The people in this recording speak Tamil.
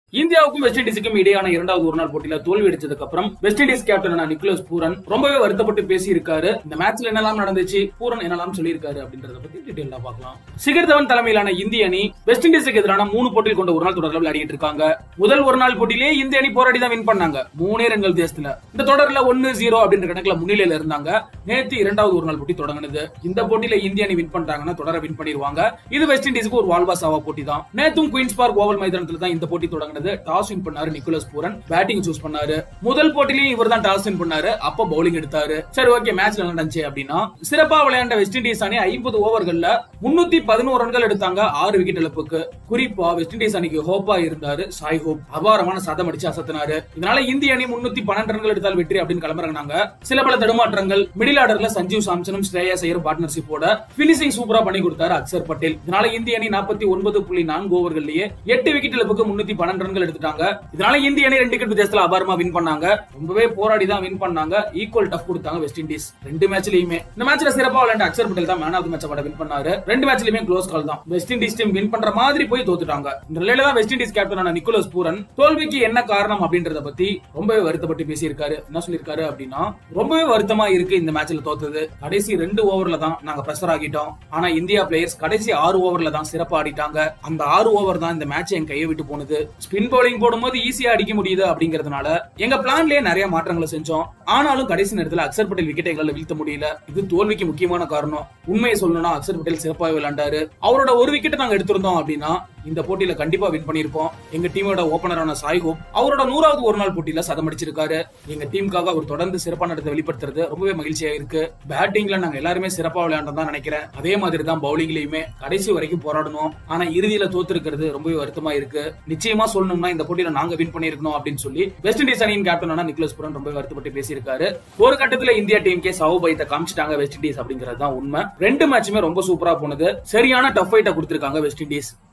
இந்தியாவுக்கும் வெஸ்ட் இண்டீஸுக்கும் இடையான இரண்டாவது ஒரு நாள் போட்டியில தோல்வி அடிச்சதுக்கு அப்புறம் வெஸ்ட் இண்டீஸ் கேப்டனான நிக்கோலஸ் பூரன் ரொம்பவே வருத்தப்பட்டு பேசியிருக்காரு இந்த மேட்ச்ல என்னெல்லாம் நடந்துச்சு பூரன் என்னெல்லாம் சொல்லியிருக்காரு அப்படின்றத பத்தி டீடைலா பார்க்கலாம் சிகர் தவன் தலைமையிலான இந்திய அணி வெஸ்ட் இண்டீஸுக்கு எதிரான மூணு போட்டியில் கொண்ட ஒரு நாள் தொடரில் விளையாடிட்டு இருக்காங்க முதல் ஒரு நாள் போட்டியிலே இந்திய அணி போராடி தான் வின் பண்ணாங்க மூணே ரன்கள் தேசத்துல இந்த தொடர்ல ஒன்னு ஜீரோ அப்படின்ற கணக்குல முன்னிலையில இருந்தாங்க நேத்து இரண்டாவது ஒரு நாள் போட்டி தொடங்குனது இந்த போட்டியில இந்திய அணி வின் பண்றாங்கன்னா தொடர வின் பண்ணிருவாங்க இது வெஸ்ட் இண்டீஸுக்கு ஒரு வால்வா சாவா போட்டி தான் நேத்தும் குயின்ஸ் பார்க் ஓவல் மைதானத்துல தான் இந்த போட்டி தொடங்குனது டாஸ் வின் பண்ணாரு நிக்கோலஸ் பூரன் பேட்டிங் சூஸ் பண்ணாரு முதல் போட்டிலையும் இவர் தான் டாஸ் வின் பண்ணாரு அப்ப பவுலிங் எடுத்தாரு சரி ஓகே மேட்ச்ல என்ன நடந்துச்சு அப்படின்னா சிறப்பா விளையாண்ட வெஸ்ட் இண்டீஸ் அணி ஐம்பது ஓவர்கள்ல முன்னூத்தி பதினோரு ரன்கள் எடுத்தாங்க ஆறு விக்கெட் இழப்புக்கு குறிப்பா வெஸ்ட் இண்டீஸ் அணிக்கு ஹோப்பா இருந்தாரு சாய் ஹோப் அபாரமான சதம் அடிச்சு அசத்தினாரு இதனால இந்திய அணி முன்னூத்தி பன்னெண்டு ரன்கள் எடுத்தால் வெற்றி அப்படின்னு கிளம்புறாங்க சில பல தடுமாற்றங்கள் மிடில் ஆர்டர்ல சஞ்சீவ் சாம்சனும் ஸ்ரேயா ஐயர் பார்ட்னர்ஷிப்போட பினிஷிங் சூப்பரா பண்ணி கொடுத்தாரு அக்சர் பட்டேல் இதனால இந்திய அணி நாற்பத்தி ஒன்பது புள்ளி நான்கு ஓவர்கள்லயே எட்டு விக்கெட் இழப்புக்கு முன்னூத்தி பன்னெண்டு ரன்கள் எடுத்துட்டாங்க இதனால இந்திய அணி ரெண்டு விக்கெட் வித்தியாசத்துல அபாரமா வின் பண்ணாங்க ரொம்பவே போராடி தான் வின் பண்ணாங்க ஈக்குவல் டஃப் கொடுத்தாங்க வெஸ்ட் இண்டீஸ் ரெண்டு மேட்ச்லயுமே இந்த மேட்ச்ல சிறப்பா விளையாண்ட அக்சர் பட்டேல் தான் man of the match award win பண்ணாரு ரெண்டு மேட்ச்லயுமே க்ளோஸ் கால் தான் வெஸ்ட் இண்டீஸ் டீம் வின் பண்ற மாதிரி போய் தோத்துட்டாங்க இந்த நிலையில தான் வெஸ்ட் இண்டீஸ் கேப்டனான நிக்கோலஸ் பூரன் தோல்விக்கு என்ன காரணம் அப்படின்றத பத்தி ரொம்பவே வருத்தப்பட்டு பேசியிருக்காரு என்ன சொல்லியிருக்காரு அப்படின்னா ரொம்பவே வருத்தமா இருக்கு இந்த மேட்ச்ல தோத்தது கடைசி ரெண்டு ஓவர்ல தான் நாங்க பிரஷர் ஆகிட்டோம் ஆனா இந்தியா பிளேயர்ஸ் கடைசி ஆறு ஓவர்ல தான் சிறப்பா ஆடிட்டாங்க அந்த ஆறு ஓவர் தான் இந்த மேட்ச் என் கையை விட்டு போனது ஸ்பின் பவுலிங் போடும்போது ஈஸியா அடிக்க முடியுது அப்படிங்கறதுனால எங்க பிளான்லயே நிறைய மாற்றங்களை செஞ்சோம் ஆனாலும் கடைசி நேரத்துல அக்சர் பட்டேல் விக்கெட்டை எங்களால வீழ்த்த முடியல இது தோல்விக்கு முக்கியமான காரணம் உண்மையை சொல்லணும்னா அக்சர் பட்டேல் சிறப்பாக விளையாண்டாரு அவரோட ஒரு விக்கெட்டை நாங்க எடுத்திருந்தோம் அப்படின்னா இந்த போட்டியில கண்டிப்பா வின் பண்ணிருப்போம் எங்க டீமோட ஓபனரான சாய் ஹோப் அவரோட நூறாவது ஒரு நாள் போட்டியில சதம் அடிச்சிருக்காரு எங்க டீமுக்காக அவர் தொடர்ந்து சிறப்பான இடத்தை வெளிப்படுத்துறது ரொம்பவே மகிழ்ச்சியா இருக்கு பேட்டிங்ல நாங்க எல்லாருமே சிறப்பா விளையாண்டோம் தான் நினைக்கிறேன் அதே மாதிரி தான் பவுலிங்லயுமே கடைசி வரைக்கும் போராடணும் ஆனா இறுதியில தோத்துருக்கிறது ரொம்பவே வருத்தமா இருக்கு நிச்சயமா சொல்லணும்னா இந்த போட்டியில நாங்க வின் பண்ணிருக்கணும் அப்படின்னு சொல்லி வெஸ்ட் இண்டீஸ் அணியின் கேப்டனான நிக்கோலஸ் புரன் ரொம்ப வருத்தப்பட்டு பேசியிருக்காரு ஒரு கட்டத்துல இந்தியா டீமுக்கே சவு பைத்த காமிச்சிட்டாங்க வெஸ்ட் இண்டீஸ் அப்படிங்கிறது தான் உண்மை ரெண்டு மேட்சுமே ரொம்ப சூப்பரா போனது சரியான டஃப் ஃபைட்டை கொடுத்திருக்காங்க வெஸ்ட் இண்டீஸ்